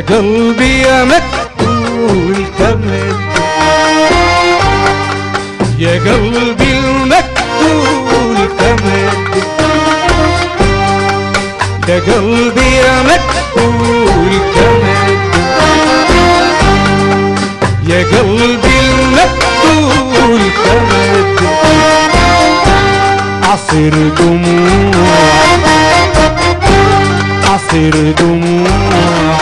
قلبي يا مكتول كمل يا قلبي المكتول كمل يا قلبي يا مكتول كمل يا قلبي المكتول كمل عصير دموع عصير دموع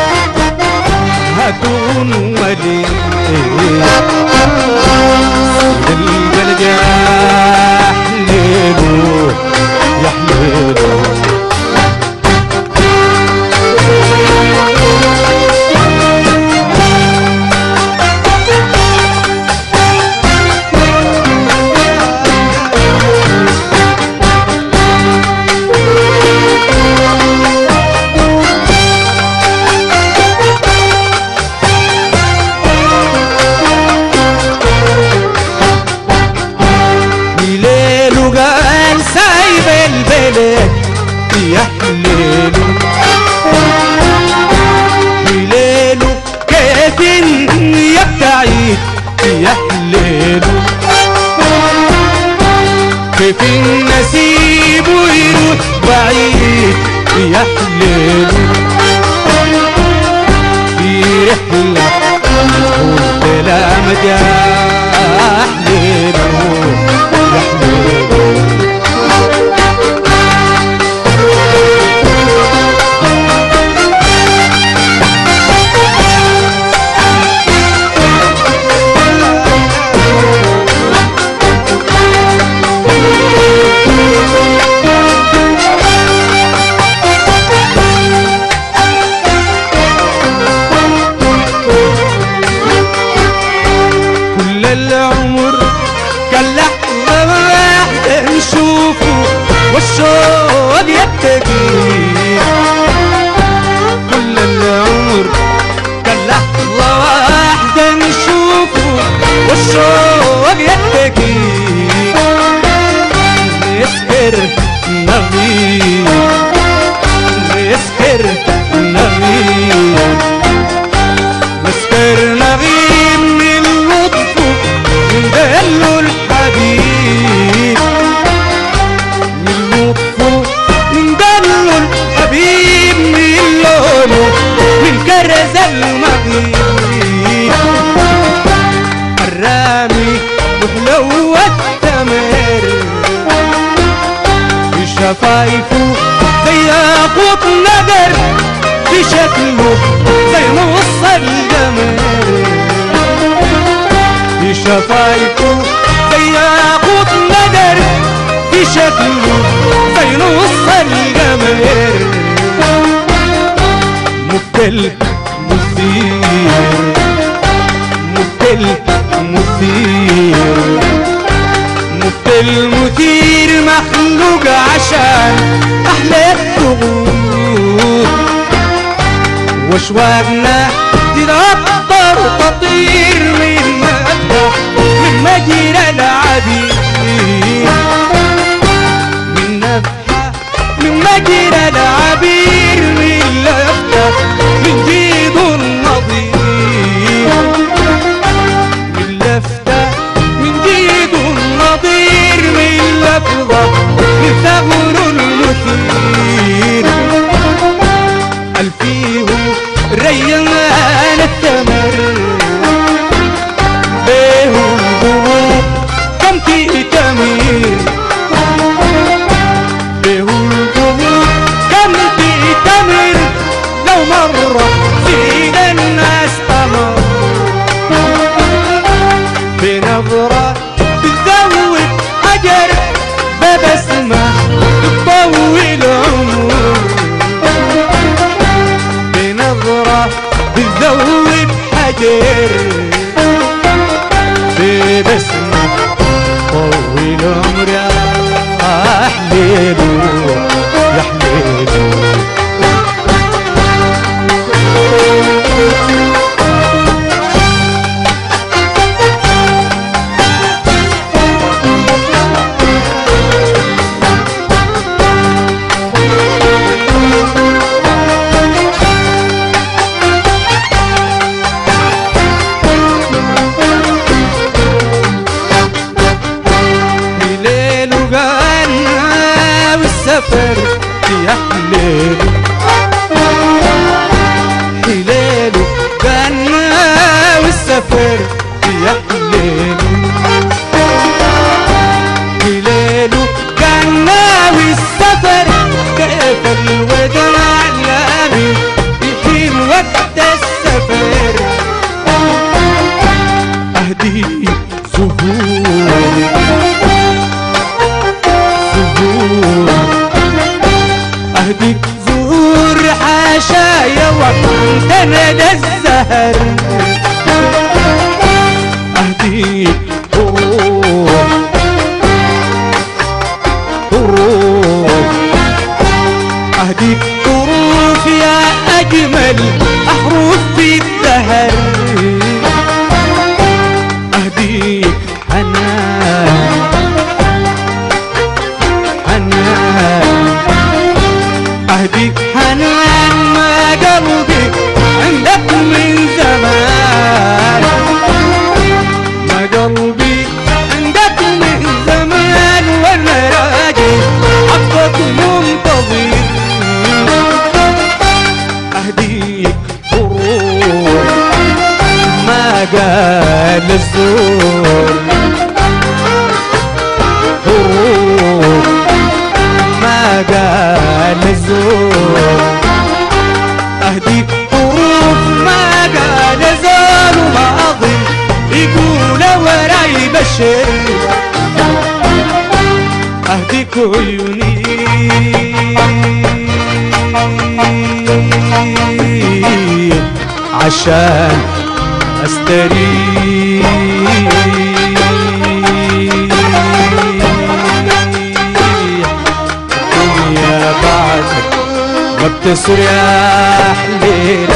هتون ولي القلب يا حليلو يا حليلو ليل وقال سايب البلد يا حليلو ليل كيف يبتعيد يا حليلو كيف النسيب ويروح بعيد يا حليلو في رحلة قلت لا مدى حليلو يا حليلو كل العمر كان لحظة واحدة نشوفه والشوق يبتدي كل العمر كان لحظة واحدة نشوفه والشوق يبتدي يسكر نغيب يسكر نغيب مسكر نغيب من لطفه من دله الحبيب من لطفه من دله الحبيب من لونه من كرز المغيب الرامي وحلوة التمر في شفايفه زي ياقوت نذر في شكله زي نص القمر في شفايفه زي ياقوت نذر في شكله زي نص القمر مبتل مثير مبتل مثير مبتل مثير مخلوق عشان احلى الضغوط واشواقنا تتعطر تطير من مدى من مجرى العبيد من نفحة من مجرى العبير من لفتة من جيد النظير من لفتة من جيد النظير من لفظة من ثغر المثير ألفيه ريان التمر بيه الغروب كم تأتمير بيه الغروب كم تأتمر لو مرة زيد الناس أمر بنظرة تزود أجر ببسمة تطول عمر بنظرة تزود حجر ببسمة طول عمر يا حليلو يا حليلو السفر يا حليل حليله جنة والسفر يا حليل حليله جنة والسفر كيف الوداع الأمين يحين وقت السفر أهدي زهور زهور أهديك زهور حاشايا وعندنا ده الزهر أهديك روح روح أهديك طروف يا أجمل أحرف في الدهر أهديك حنان حنان أهديك حنان ما قلبي عندك من زمان ما قلبي عندك من زمان وانا راجل حقك منتظر أهديك روح ما قال الزور روح ما قال الزور أهديك حروف ما قال زول وما أظن يقول وراي بشر أهديك عيوني عشان أستريح الدنيا بعدك ما بتسرح ليلة